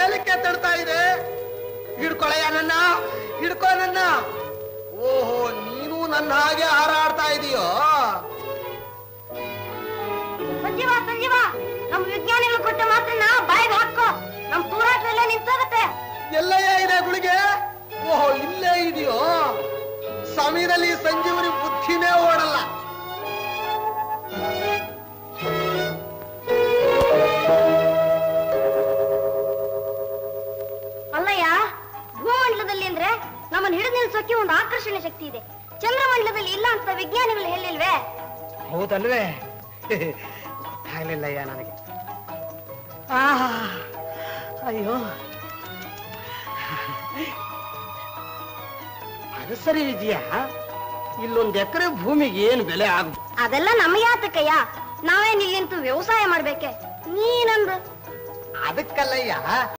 ಮೇಲಕ್ಕೆ ತಡ್ತಾ ಇದೆ ಹಿಡ್ಕೊಳಯ್ಯ ನನ್ನ ಹಿಡ್ಕೊ ನನ್ನ ಓಹೋ ನೀನು ನನ್ನ ಹಾಗೆ ಹಾರಾಡ್ತಾ ಇದೀಯೋ ಸಂಜೀವ ಸಂಜೀವ ನಮ್ ವಿಜ್ಞಾನಿಗಳು ಕೊಟ್ಟ ಮಾತ್ರನ್ನ ಬಾಯಿಗೆ ಹಾಕೋ ನಮ್ ತೂರಾಟದಲ್ಲೇ ನಿಂತೋಗತ್ತೆ ಎಲ್ಲಯ್ಯ ಇದೆ ಗುಳಿಗೆ ಓಹೋ ಇಲ್ಲೇ ಇದೆಯೋ ಸಮಯದಲ್ಲಿ ಸಂಜೀವನಿ ಬುದ್ಧಿನೇ ಓಡಲ್ಲ ಅಲ್ಲಯ್ಯ ಭೂಮಂಡಲದಲ್ಲಿ ಅಂದ್ರೆ ನಮ್ಮನ್ನ ಹಿಡಿದು ನಿಲ್ಸೋಕೆ ಒಂದು ಆಕರ್ಷಣೆ ಶಕ್ತಿ ಇದೆ ಚಂದ್ರಮಂಡಲದಲ್ಲಿ ಇಲ್ಲ ಅಂತ ವಿಜ್ಞಾನಿಗಳು ಹೇಳಿಲ್ವೇ ಹೌದಲ್ವೇ ಗೊತ್ತಾಗ್ಲಿಲ್ಲಯ್ಯ ನನಗೆ ಆಹಾ, ಅಯ್ಯೋ ಅದು ಸರಿ ವಿಜಯ ಇಲ್ಲೊಂದು ಎಕರೆ ಭೂಮಿಗೆ ಏನು ಬೆಲೆ ಆಗ ಅದೆಲ್ಲ ನಮಗೆ ಆತಕ್ಕಯ್ಯ ನಾವೇನ್ ಇಲ್ಲಿ ನಿಂತು ವ್ಯವಸಾಯ ಮಾಡ್ಬೇಕೆ ನೀನಂದು ಅದಕ್ಕಲ್ಲಯ್ಯ